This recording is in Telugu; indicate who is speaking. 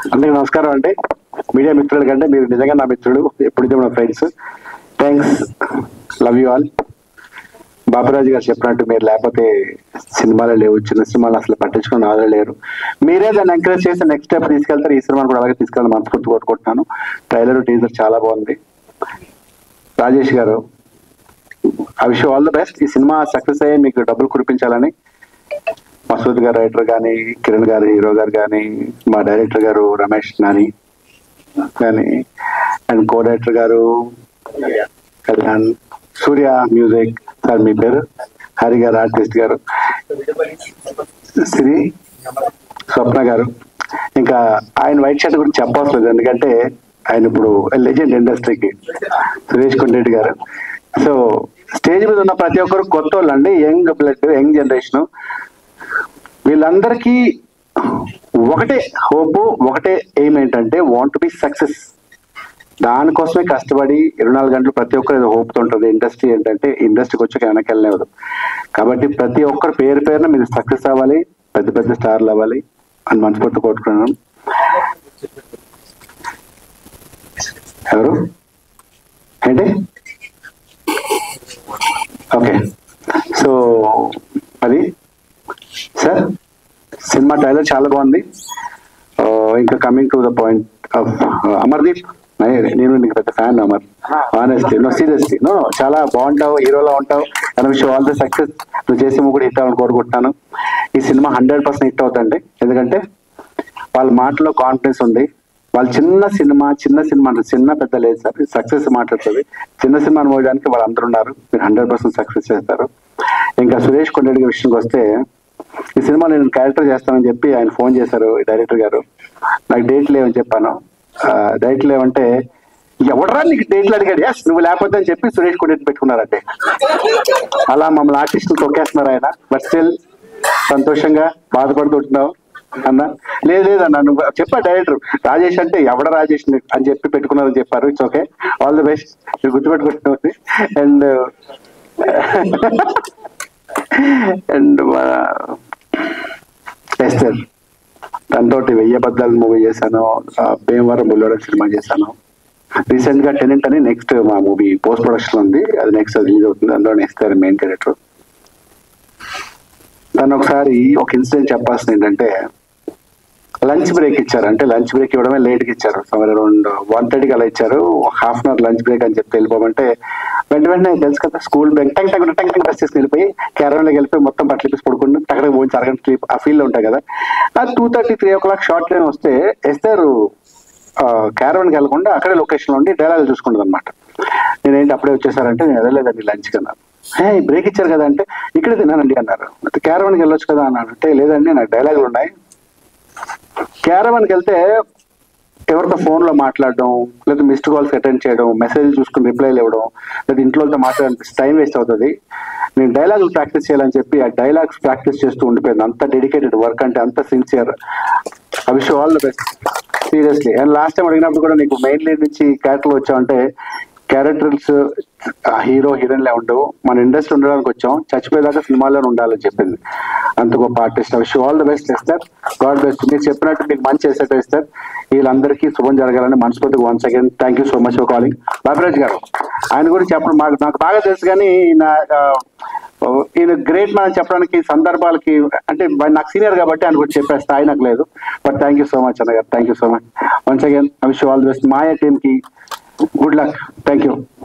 Speaker 1: అందరికీ నమస్కారం అండి మీడియా మిత్రుల కంటే మీరు నిజంగా నా మిత్రులు ఎప్పుడైతే నా friends thanks love you all Baburaju garu చెప్పినట్టు మీరు లేకపోతే సినిమాలు లేవు చిన్న సినిమాలు అసలు పట్టించుకుని వాళ్ళు లేరు మీరే దాన్ని ఎంకరేజ్ చేసి నెక్స్ట్ స్టెప్ తీసుకెళ్తారు ఈ సినిమాని కూడా అలాగే తీసుకెళ్ళి మనస్ఫూర్తి కోరుకుంటున్నాను ట్రైలర్ టీజర్ చాలా బాగుంది Rajesh garu I wish all the best ఈ సినిమా సక్సెస్ అయ్యి మీకు డబ్బులు కురిపించాలని మసూద్ గారు రైటర్ కానీ కిరణ్ గారు హీరో గారు కానీ మా డైరెక్టర్ గారు రమేష్ నాని కానీ and co director garu Kalyan Surya music sir మీ పేరు హరి గారు ఆర్టిస్ట్ గారు శ్రీ స్వప్న గారు ఇంకా ఆయన వైట్ షర్ట్ గురించి చెప్పవసరం లేదు ఎందుకంటే ఆయన ఇప్పుడు లెజెండ్ ఇండస్ట్రీకి సురేష్ కొండరెడ్డి గారు సో స్టేజ్ మీద ఉన్న ప్రతి ఒక్కరు కొత్త వాళ్ళు అండి యంగ్ బ్లడ్ యంగ్ జనరేషన్ వీళ్ళందరికీ ఒకటే హోప్ ఒకటే ఎయిమ్ ఏంటంటే వాంట్ టు బి సక్సెస్ దానికోసమే కష్టపడి ఇరవై నాలుగు గంటలు ప్రతి ఒక్కరు ఏదో హోప్తో ఉంటుంది ఇండస్ట్రీ ఏంటంటే ఇండస్ట్రీకి వచ్చాక వెనక్కి వెళ్ళలేదు కాబట్టి ప్రతి ఒక్కరు పేరు పేరున మీరు సక్సెస్ అవ్వాలి పెద్ద పెద్ద స్టార్లు అవ్వాలి అని మనస్ఫూర్తి కోరుకున్నాను ఎవరు ఏంటి ఓకే సో అది సార్ సినిమా ట్రైలర్ చాలా బాగుంది ఆ, ఇంకా coming to the point of Amardeep నే- నేను నీకు పెద్ద fan Amar honestly no seriously no చాలా బాగుంటావు హీరోలా ఉంటావు and wish all the success నువ్వు చేసే కూడా హిట్ అవ్వాలని కోరుకుంటున్నాను ఈ సినిమా హండ్రెడ్ పర్సెంట్ హిట్ అవుతుంది ఎందుకంటే వాళ్ళ మాటలో కాన్ఫిడెన్స్ ఉంది వాళ్ళు చిన్న సినిమా చిన్న సినిమా అంటే చిన్న పెద్ద లేదు సార్ సక్సెస్ మాట్లాడుతుంది చిన్న సినిమాని మోయడానికి వాళ్ళు అందరూ ఉన్నారు మీరు హండ్రెడ్ పర్సెంట్ సక్సెస్ చేస్తారు ఇంకా సురేష్ కొండరెడ్డి గారి విషయానికి వస్తే ఈ సినిమా నేను క్యారెక్టర్ చేస్తానని చెప్పి ఆయన ఫోన్ చేశారు డైరెక్టర్ గారు నాకు డేట్ లేవని చెప్పాను డేట్ లేవంటే ఎవడరా నీకు డేట్లు అడిగాడు ఎస్ నువ్వు లేకపోతే అని చెప్పి సురేష్ కొండరెడ్డి పెట్టుకున్నారంటే అలా మమ్మల్ని ఆర్టిస్టులు తొక్కేస్తున్నారు ఆయన బట్ స్టిల్ సంతోషంగా బాధపడుతుంటున్నావు అన్న లేదు లేదన్న నువ్వు చెప్పా డైరెక్టర్ రాజేష్ అంటే ఎవడ రాజేష్ ని అని చెప్పి పెట్టుకున్నారని చెప్పారు it's okay all the best మీరు గుర్తుపెట్టుకుంటుంది అండ్ అండ్ ఎస్టర్ తనతోటి వెయ్యి అబద్ధాలు మూవీ చేశాను ఆ, భీమవరం బుల్లోడ సినిమా చేశాను రీసెంట్ గా టెనెంట్ అని నెక్స్ట్ మా మూవీ పోస్ట్ ప్రొడక్షన్ ఉంది అది నెక్స్ట్ రిలీజ్ అవుతుంది అందులో నెక్స్ట్ మెయిన్ క్యారెక్టర్ తను ఒకసారి ఒక ఇన్సిడెంట్ చెప్పాల్సింది ఏంటంటే లంచ్ బ్రేక్ ఇచ్చారు అంటే లంచ్ బ్రేక్ ఇవ్వడమే లేట్ కి ఇచ్చారు సమర్ అరౌండ్ వన్ థర్టీకి అలా ఇచ్చారు half an hour lunch break అని చెప్పి వెళ్ళిపోమంటే వెంట వెంటనే తెలుసు కదా స్కూల్ బ్రేక్ టంగ్ టంగ్ టంగ్ టంగ్ డ్రెస్ చేసి వెళ్ళిపోయి క్యారవన్ లోకి వెళ్ళిపోయి మొత్తం బట్టలు తీసి పడుకుని టక్కడ పోయి అరగంట స్లీప్ ఆ ఫీల్ ఉంటాయి కదా ఆ two thirty three o'clock short train వస్తే ఎస్తారు క్యారవన్ కి వెళ్ళకుండా అక్కడే లొకేషన్ లో ఉండి డైలాగ్ చూసుకుంటుంది అనమాట నేనేంటి అప్పుడే వచ్చేసారంటే నేను వెళ్ళలేదండి లంచ్ కన్నా హే బ్రేక్ ఇచ్చారు కదా అంటే ఇక్కడే తిన్నానండి అన్నారు క్యారవన్కి వెళ్ళొచ్చు కదా అన్నాడు అంటే లేదండి నాకు డైలాగులు ఉన్నాయి క్యారవన్కి వెళ్తే ఎవరితో ఫోన్ లో మాట్లాడడం లేదా మిస్డ్ కాల్స్ అటెండ్ చేయడం మెసేజ్ చూసుకుని రిప్లైలు ఇవ్వడం లేదా ఇంట్లో మాట్లాడాలి టైం వేస్ట్ అవుతుంది నేను డైలాగులు ప్రాక్టీస్ చేయాలని చెప్పి ఆ డైలాగ్స్ ప్రాక్టీస్ చేస్తూ ఉండిపోయింది అంత డెడికేటెడ్ వర్క్ అంటే అంత sincere I wish all the best seriously and last time అడిగినప్పుడు కూడా నీకు మెయిన్ లీడ్ నుంచి క్యారెక్టర్ వచ్చావంటే క్యారెక్టర్స్ హీరో హీరోయిన్లే ఉండవు మన ఇండస్ట్రీ ఉండడానికి వచ్చాం చచ్చిపోయేదాకా సినిమాలోనే ఉండాలని చెప్పింది అంత గొప్ప artist wish all the best ఇస్తారు గాడ్ బెస్ట్ మీరు చెప్పినట్టు మీకు మంచి చేసేట ఇస్తారు వీళ్ళందరికీ శుభం జరగాలని మనస్ఫూర్తిగా once again thank you so much for calling Babaraj garu ఆయన గురించి చెప్పడం మాకు నాకు బాగా తెలుసు కానీ నా ఈయన గ్రేట్ మ్యాన్ చెప్పడానికి సందర్భాలకి అంటే ఆయన నాకు సీనియర్ కాబట్టి ఆయన గురించి చెప్పే స్థాయి నాకు లేదు but thank you so much అన్న గారు thank you so much once again I wish all the best Maya team కి గుడ్ లక్ థ్యాంక్ యూ